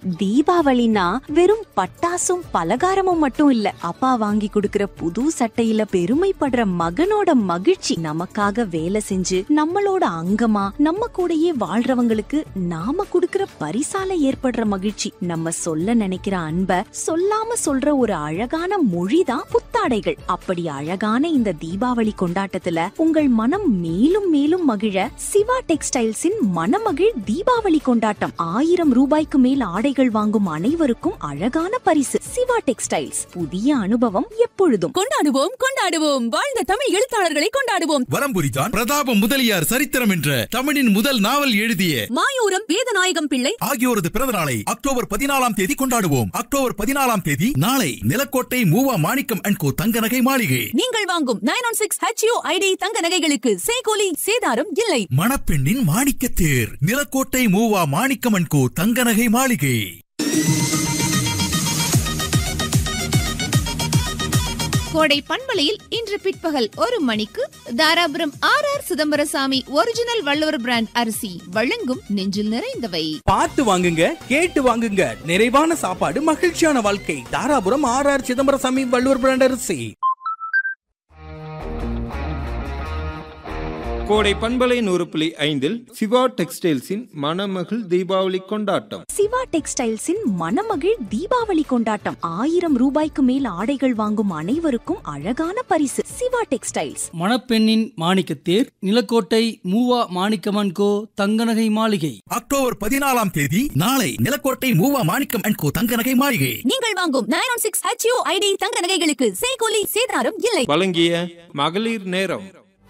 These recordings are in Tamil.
தீபாவளினா வெறும் பட்டாசும் பலகாரமும் மட்டும் இல்ல அப்பா வாங்கி கொடுக்கிற புது சட்டையில பெருமைப்படுற மகனோட மகிழ்ச்சி நமக்காக வேலை செஞ்சு நம்மளோட அங்கமா நம்ம கூடயே வாழ்றவங்களுக்கு நாம கொடுக்கிற பரிசால ஏற்படுற மகிழ்ச்சி நம்ம சொல்ல நினைக்கிற அன்ப சொல்லாம சொல்ற ஒரு அழகான மொழிதான் புத்தாடைகள் அப்படி அழகான இந்த தீபாவளி கொண்டாட்டத்துல உங்கள் மனம் மேலும் மேலும் மகிழ சிவா டெக்ஸ்டைல்ஸின் மனமகிழ் தீபாவளி கொண்டாட்டம் ஆயிரம் ரூபாய்க்கு மேல் ஆடைகள் வாங்கும் அனைவருக்கும் அழகான பரிசு சிவா டெக்ஸ்டைல்ஸ் புதிய அனுபவம் எப்பொழுதும் கொண்டாடுவோம் கொண்டாடுவோம் வாழ்ந்த தமிழ் எழுத்தாளர்களை கொண்டாடுவோம் வரம்புரிதான் பிரதாப முதலியார் சரித்திரம் என்ற தமிழின் முதல் நாவல் எழுதிய மாயூரம் வேதநாயகம் பிள்ளை ஆகியோரது பிறந்த நாளை அக்டோபர் பதினாலாம் தேதி கொண்டாடுவோம் அக்டோபர் பதினாலாம் தேதி நாளை நிலக்கோட்டை மூவா மாணிக்கம் அண்ட் கோ தங்க நகை மாளிகை நீங்கள் வாங்கும் nine one six HU ID தங்க நகைகளுக்கு சேகோலி சேதாரம் இல்லை மணப்பெண்ணின் மாணிக்க தேர் நிலக்கோட்டை மூவா மாணிக்கம் அண்ட் கோ தங்க நகை மாளிகை கோடை பண்பலையில் இன்று பிற்பகல் ஒரு மணிக்கு Dharapuram R R Chidambarasamy original Valluvar brand அரிசி வழங்கும் நெஞ்சில் நிறைந்தவை பார்த்து வாங்குங்க கேட்டு வாங்குங்க நிறைவான சாப்பாடு மகிழ்ச்சியான வாழ்க்கை Dharapuram R R Chidambarasamy Valluvar brand அரிசி கோடை பண்பலை நூறு புள்ளி ஐந்தில் சிவா டெக்ஸ்டைல்ஸின் மணமகள் தீபாவளி கொண்டாட்டம் சிவா டெக்ஸ்டைல்ஸின் மனமகிழ் தீபாவளி கொண்டாட்டம் ஆயிரம் ரூபாய்க்கு மேல் ஆடைகள் வாங்கும் அனைவருக்கும் அழகான பரிசு சிவா டெக்ஸ்டைல்ஸ் மணப்பெண்ணின் மாணிக்கத்தேர் நிலக்கோட்டை மூவா மாணிக்கமன் கோ தங்கநகை மாளிகை அக்டோபர் பதினாலாம் தேதி நாளை நிலக்கோட்டை மூவா மாணிக்கம் அண்ட் கோ தங்க நகை மாளிகை நீங்கள் வாங்கும் nine one six HU ID தங்க நகைகளுக்கு சேகோலி சேதாரம் இல்லை வழங்கிய மகளிர் நேரம்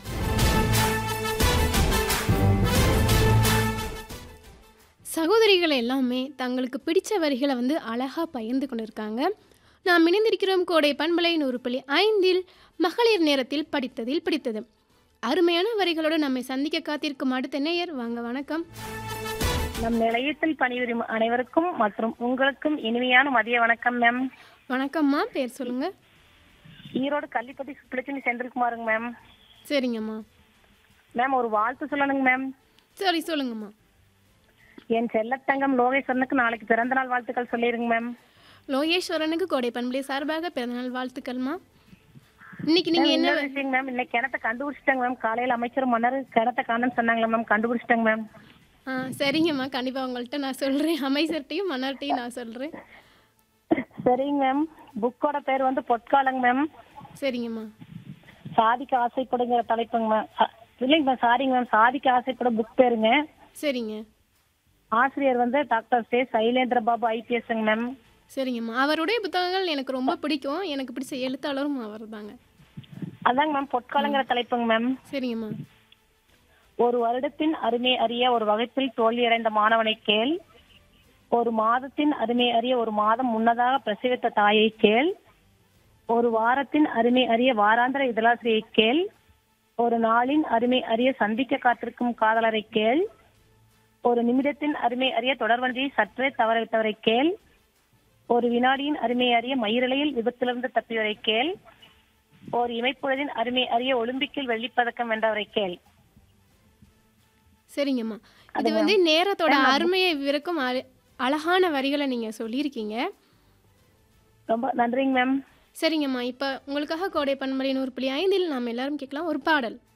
சகோதரிகள் எல்லாமே தங்களுக்கு பிடிச்ச வரிகளை வந்து அழகாக பகிர்ந்து கொண்டிருக்காங்க நாம் இணைந்திருக்கிறோம் கோடை பண்பலை நூறு புள்ளி ஐந்தில் மகளிர் நேரத்தில் படித்ததில் பிடித்தது அருமையான வரிகளோடு நம்மை சந்திக்க காத்திருக்கும் அடுத்த நேயர் வாங்க வணக்கம் நம் நிலையத்தில் பணிபுரியும் அனைவருக்கும் மற்றும் உங்களுக்கும் இனிமையான மதிய வணக்கம் மேம் வணக்கம்மா பேர் சொல்லுங்க ஈரோடு கள்ளிப்பட்டி சுப்புலட்சுமி செந்தில்குமாருங்க மேம் சரிங்கம்மா மேம் ஒரு வாழ்த்து சொல்லணுங்க மேம் சரி சொல்லுங்கம்மா என் செல்லத்தங்கம் லோகேஸ்வரனுக்கு நாளைக்கு பிறந்த நாள் வாழ்த்துக்கள் சொல்லிருங்க மேம் லோகேஸ்வரனுக்கு கோடை பண்பலை சார்பாக பிறந்தநாள் வாழ்த்துக்கள்மா இன்னைக்கு நீங்க என்ன இன்னொரு விஷயங்க மேம் இன்னைக்கு கிணத்த கண்டுபிடிச்சிட்டாங்க மேம் காலையில அமைச்சர் மன்னர் கிணத்த காணுன்னு சொன்னாங்களா மேம் கண்டுபிடிச்சிட்டாங்க மேம் ஆ சரிங்கம்மா கண்டிப்பாக உங்கள்கிட்ட நான் சொல்கிறேன் அமைச்சர்கிட்டையும் மன்னர்கிட்டையும் நான் சொல்கிறேன் சரிங்க மேம் புக்கோட பேர் வந்து பொற்காலங்க மேம் சரிங்கம்மா சாதிக்க ஆசைப்படுங்கிற தலைப்புங்க மேம் அ, இல்லைங்க மேம் சாரிங்க மேம் சாதிக்க ஆசைப்பட புக் பேருங்க சரிங்க ஆசிரியர் வந்து டாக்டர் சே சைலேந்திர பாபு ஐபிஎஸ்ங்க மேம் சரிங்கம்மா அவருடைய புத்தகங்கள் எனக்கு ரொம்ப பிடிக்கும் எனக்கு பிடிச்ச எழுத்தாளரும் அவர் தாங்க அதாங்க மேம் பொற்காலங்கிற தலைப்புங்க மேம் சரிங்கம்மா ஒரு வருடத்தின் அருமை அறிய ஒரு வகுப்பில் தோல்வியடைந்த மாணவனை கேள் ஒரு மாதத்தின் அருமை அறிய ஒரு மாதம் முன்னதாக பிரசவித்த தாயை கேள் ஒரு வாரத்தின் அருமை அறிய வாராந்திர இதழாசிரியை கேள் ஒரு நாளின் அருமை அறிய சந்திக்க காத்திருக்கும் காதலரை கேள் ஒரு நிமிடத்தின் அருமை அறிய தொடர்வண்டியை சற்றே தவறவிட்டவரை கேள் ஒரு வினாடியின் அருமை அறிய மயிரிழையில் விபத்திலிருந்து தப்பியவரை கேள் ஒரு இமைப்பொழுதின் அருமை அறிய ஒலிம்பிக்கில் வெள்ளிப்பதக்கம் வென்றவரை கேள் சரிங்கம்மா இது வந்து நேரத்தோட அருமையை விவரிக்கும் அழ- அழகான வரிகளை நீங்கள் சொல்லியிருக்கீங்க ரொம்ப நன்றிங்க மேம் சரிங்கம்மா இப்போ உங்களுக்காக கோடை பன்மலை நூறு புள்ளி ஐந்தில் நாம் எல்லாரும் கேட்கலாம் ஒரு பாடல்